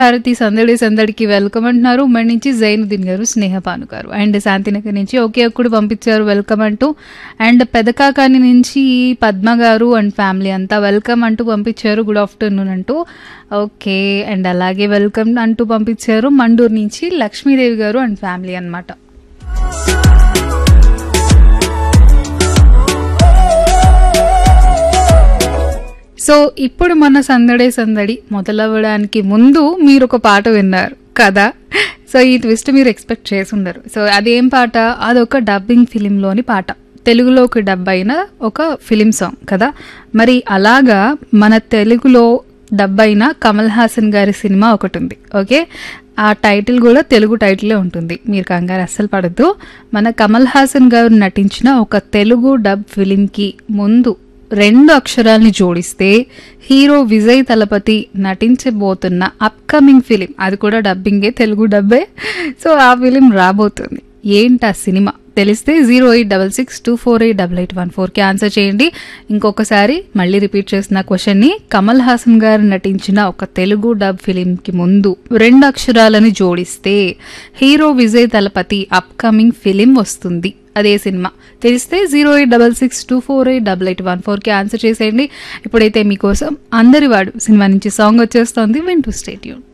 భారతి సందడి సందడికి వెల్కమ్ అంటున్నారు ఉమ్మడి నుంచి జైనుద్దీన్ గారు స్నేహపాను గారు అండ్ శాంతినగర్ నుంచి ఒకే ఒక్కడు పంపించారు వెల్కమ్ అంటూ అండ్ పెదకాకాని నుంచి పద్మ గారు అండ్ ఫ్యామిలీ అంతా వెల్కమ్ అంటూ పంపించారు గుడ్ ఆఫ్టర్నూన్ అంటూ ఓకే అండ్ అలాగే వెల్కమ్ అంటూ పంపించారు మండూరు నుంచి లక్ష్మీదేవి గారు అండ్ ఫ్యామిలీ అన్నమాట సో ఇప్పుడు మన సందడే సందడి మొదలవ్వడానికి ముందు మీరు ఒక పాట విన్నారు కదా సో ఈ ట్విస్ట్ మీరు ఎక్స్పెక్ట్ చేసి ఉండరు సో అదేం పాట అదొక డబ్బింగ్ ఫిలింలోని పాట తెలుగులోకి డబ్ అయిన ఒక ఫిలిం సాంగ్ కదా మరి అలాగా మన తెలుగులో డబ్ అయిన కమల్ హాసన్ గారి సినిమా ఒకటి ఉంది ఓకే ఆ టైటిల్ కూడా తెలుగు టైటిలే ఉంటుంది మీరు కంగారు అస్సలు పడద్దు మన కమల్ హాసన్ గారు నటించిన ఒక తెలుగు డబ్ ఫిలింకి ముందు రెండు అక్షరాల్ని జోడిస్తే హీరో విజయ్ తలపతి నటించబోతున్న అప్కమింగ్ ఫిలిం అది కూడా డబ్బింగే తెలుగు డబ్బే సో ఆ ఫిలిం రాబోతుంది ఏంటి ఆ సినిమా తెలిస్తే zero eight double six two four eight double eight one ఫోర్కి ఆన్సర్ చేయండి ఇంకొకసారి మళ్ళీ రిపీట్ చేసిన క్వశ్చన్ని కమల్ హాసన్ గారు నటించిన ఒక తెలుగు డబ్ ఫిలింకి ముందు రెండు అక్షరాలని జోడిస్తే hero Vijay Thalapathy upcoming film వస్తుంది అదే సినిమా తెలిస్తే zero eight double six two four eight double eight one ఫోర్కి ఆన్సర్ చేసేయండి ఇప్పుడైతే మీకోసం అందరివాడు సినిమా నుంచి సాంగ్ వచ్చేస్తోంది వింటూ స్టేట్యూన్